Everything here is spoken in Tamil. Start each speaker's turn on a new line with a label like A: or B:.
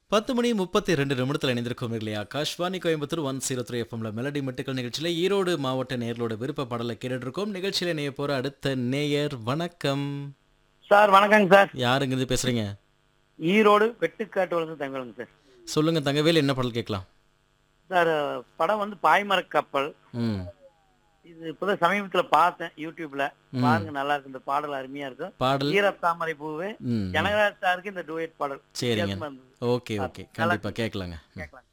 A: பத்து மணி முப்பத்தி ரெண்டு நிமிடத்தில் இணைந்திருக்கும் இல்லையா Akashvani Coimbatore one zero three எஃப்எம்ல மெலடி மெட்டுக்கள் நிகழ்ச்சியில் ஈரோடு மாவட்ட நேர்களோட விருப்ப பாடலை கேட்டுட்டு இருக்கோம் நிகழ்ச்சியில நேய போற அடுத்த நேயர் வணக்கம்
B: சார் வணக்கங்க சார்
A: யாருங்க இருந்து பேசுறீங்க
B: ஈரோடு வெட்டுக்காட்டு வளர்ந்து தங்கலுங்க சார்
A: சொல்லுங்க தங்கவேல் என்ன பாடல் கேட்கலாம்
B: சார் படம் வந்து பாய்மர கப்பல்
A: ம்
B: இது இப்பதான் சமீபத்துல பார்த்தேன் யூடியூப்ல
A: ம்.
B: பாருங்க நல்லா இருக்கு இந்த பாடல் அருமையா இருக்கும்
A: பாடல்
B: ஈரத்தாமரை பூவு
A: ம்
B: ஜனகராஜ் சாருக்கு இந்த டூயட் பாடல்
A: சரிங்க
B: வித்தியாசமா இருந்தது.
A: ஓகே ஓகே கண்டிப்பா கேட்கலாங்க ம்.
B: கேட்கலாம்